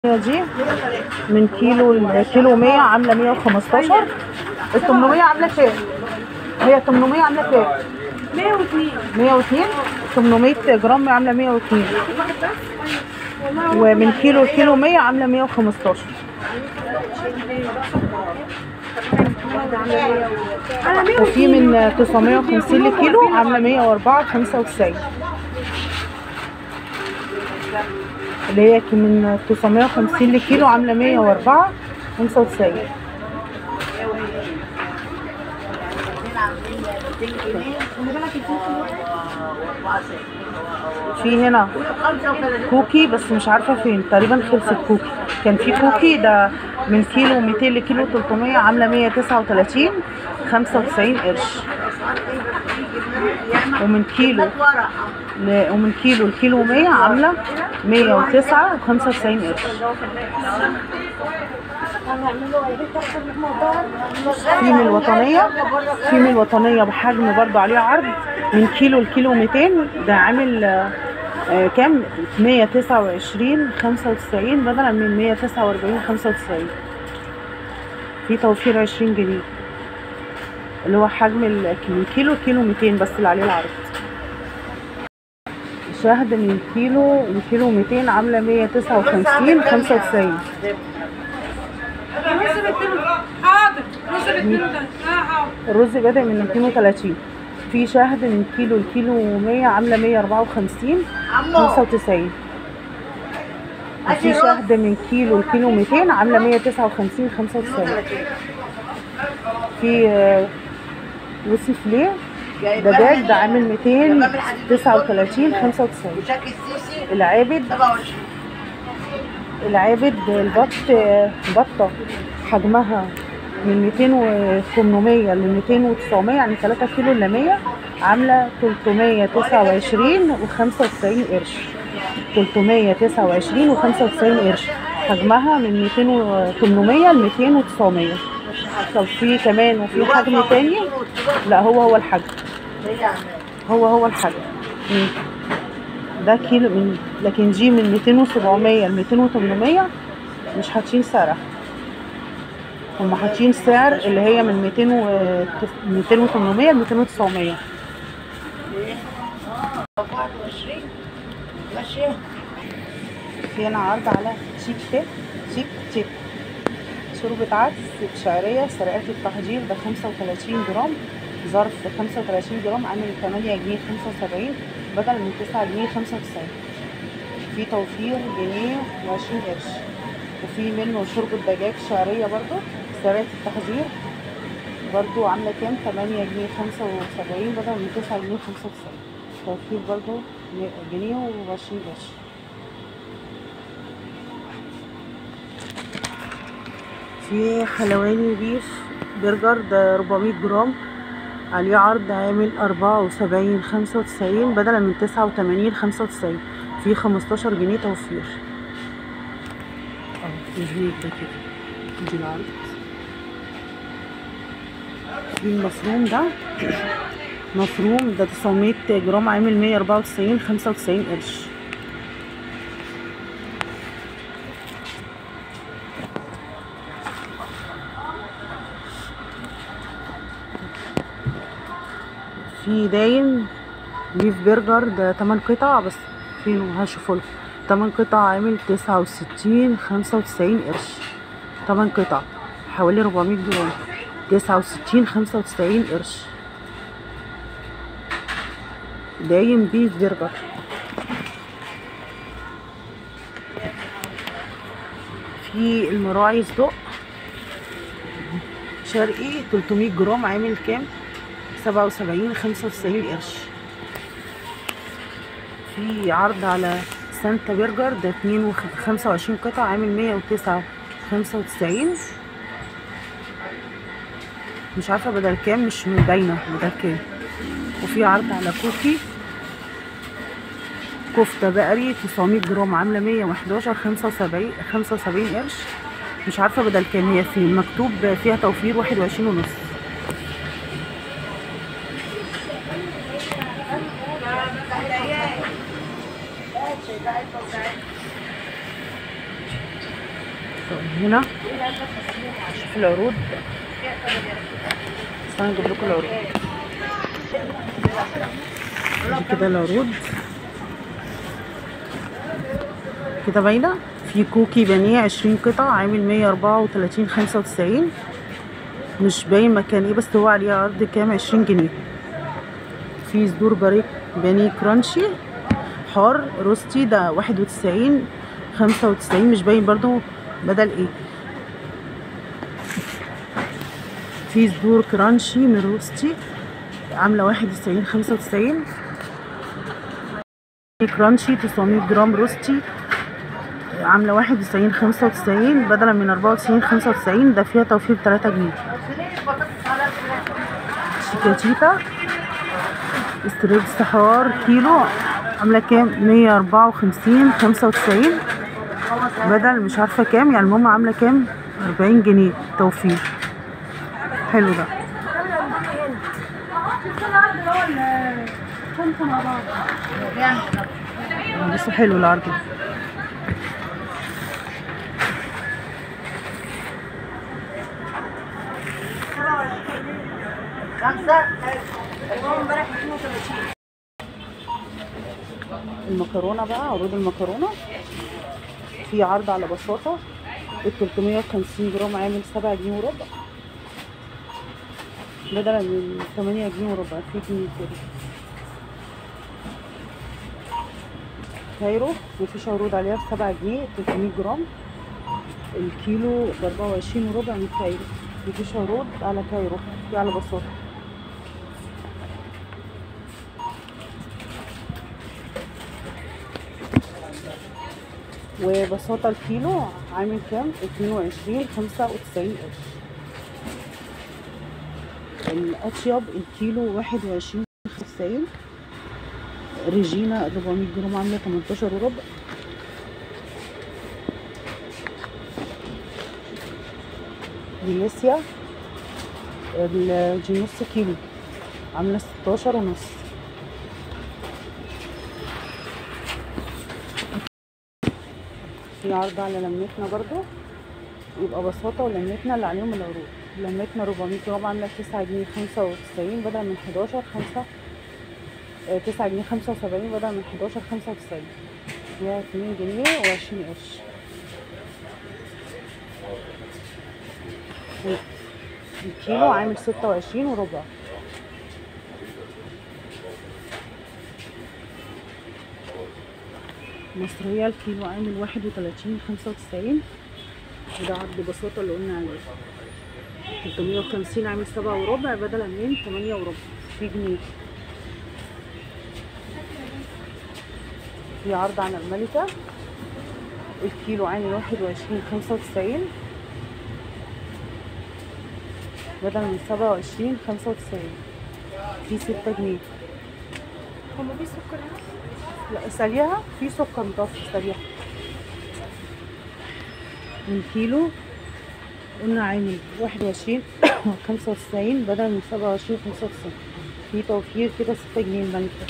دي من كيلو الكيلو 100 عامله 115 ال 800 عامله كام؟ هي 800 عامله كام؟ 102 102 800 جرام عامله 102 ومن كيلو الكيلو 100 عامله 115 انا 100 وفي من 950 لكيلو عامله 104 95 اللي هي من 950 لكيلو عامله 104 95 في هنا كوكي بس مش عارفه فين تقريبا خلصت كوكي كان في كوكي ده من كيلو 200 لكيلو 300 عامله 139 95 قرش ومن كيلو ل... ومن كيلو لكيلو 100 عامله 109 95 قرش في من الوطنيه في من الوطنيه بحجم برضو عليه عرض من كيلو لكيلو 200 ده عامل آه، آه، كام 129 95 بدلا من 149 95 في توفير 20 جنيه اللي هو حجم ال- من كيلو كيلو 200 بس اللي عليه العرض شهد من كيلو لكيلو 200 عامله 159 95 نص بالكيلو حاضر نص بالكيلو ده اه حاضر الرز بادئ من 230 في شهد من كيلو لكيلو 100 عامله 154 95 وفي شهد من كيلو لكيلو 200 عامله 159 95 في آه، وسيفليه دجاج ده عامل 239 95 وشك السيسي العابد 27 العابد البط بطة حجمها من 200 و 800 ل 200 و 900 يعني 3 كيلو الا 100 عاملة 329 و 95 قرش 329 و 95 قرش حجمها من 200 و 800 ل 200 و 900 طب في كمان وفي حجم تاني لا هو هو الحجم هو هو الحجم مم. ده كيلو من لكن دي من 200 و 700 ل 200 و 800 مش حاطين سعرها هم حاطين سعر اللي هي من 200 و 200 و 800 ل 200 و 900 21 ماشي في هنا عرض على شيك تيب شيك تيب شوربة عدس بشعرية سرقات التحضير ده 35 جرام ظرف 35 جرام عامل 8 جنيه 75 بدل من 9 جنيه 95 في توفير جنيه و20 قرش وفي منه شوربة دجاج شعرية برضو سرقات التحضير برضو عاملة كام 8 جنيه 75 بدل من 9 جنيه 95 توفير برضو جنيه و20 قرش في حلواني بيف برجر ده 400 جرام عليه عرض عامل أربعة وسبعين خمسة وتسعين بدلا من تسعة وتمانين خمسة وتسعين في خمستاشر جنيه توفير اه الزيت ده كده دي العرض في المفروم ده مفروم ده 900 جرام عامل 194 95 قرش في دايم بيف برجر ده 8 قطع بس فين هشوفه لكم 8 قطع عامل 69 95 قرش 8 قطع حوالي 400 جرام 69 95 قرش دايم بيف برجر في المراعي صدق شرقي 300 جرام عامل كام سبعة وسبعين خمسة وتسعين قرش في عرض على سانتا برجر ده اتنين وخمسة وعشرين قطعة عامل مية وتسعة خمسة وتسعين مش عارفة بدل كام مش باينة بدل كام وفي عرض على كوكي كفتة بقري 900 جرام عاملة 111 75 75 قرش مش عارفة بدل كام هي فين مكتوب فيها توفير 21 ونص هنا شوف العروض استنى اجيب لكم العروض دي كده العروض كده باينه في كوكي بانيه عشرين قطعة عامل مية أربعة وتلاتين خمسة وتسعين مش باين مكان ايه بس هو عليه عرض كام عشرين جنيه في صدور باريك بانيه كرانشي حار روستي ده واحد وتسعين خمسة وتسعين مش باين برضو بدل ايه في صدور كرانشي من روستي عاملة واحد وتسعين خمسة وتسعين كرانشي تسعمية جرام روستي عاملة واحد وتسعين خمسة وتسعين بدلا من أربعة وتسعين خمسة وتسعين ده فيها توفير تلاتة جنيه شيكاتيتا ستريبس حوار كيلو عاملة كام مية أربعة وخمسين خمسة وتسعين بدل مش عارفة كام يعني المهم عاملة كام أربعين جنيه توفير حلو ده بس حلو العرض ده خمسة المهم امبارح 32 المكرونة بقى عروض المكرونة في عرض على بساطة ال 350 جرام عامل 7 جنيه وربع بدلا من 8 جنيه وربع في جنيه كده كايرو مفيش عروض عليها ب 7 جنيه 300 جرام الكيلو ب 24 وربع من كايرو مفيش عروض على كايرو في على بساطة وبساطة الكيلو عامل كام؟ اتنين وعشرين خمسة وتسعين قرش الأطيب الكيلو واحد وعشرين خمسة وتسعين ريجينا ربعمية جرام عاملة تمنتاشر وربع فينيسيا الجي نص كيلو عاملة ستاشر ونص في عرض على لمتنا برضو يبقى بساطة ولمتنا اللي عليهم العروض لمتنا 400 جرام عاملة 9 جنيه 95 بدل من 11 5 9 جنيه 75 بدل من 11 95 فيها 2 جنيه و20 قرش الكيلو عامل 26 وربع مصرية الكيلو عامل واحد وتلاتين خمسة وتسعين وده عرض بساطة اللي قلنا عليه تلتمية وخمسين عامل سبعة وربع بدلا من تمانية وربع في جنيه في عرض على الملكة الكيلو عامل واحد وعشرين خمسة وتسعين بدل من سبعة وعشرين خمسة وتسعين في ستة جنيه هما في سكر هنا؟ لا اسأليها في سكر متوسط اسأليها من كيلو قلنا عامل واحد وعشرين خمسة وتسعين بدل من سبعة وعشرين خمسة وتسعين في توفير كده ستة جنيه الملكة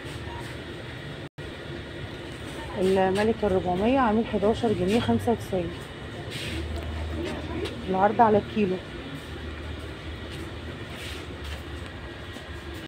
الملكة الربعمية عامل حداشر جنيه خمسة وتسعين العرض على الكيلو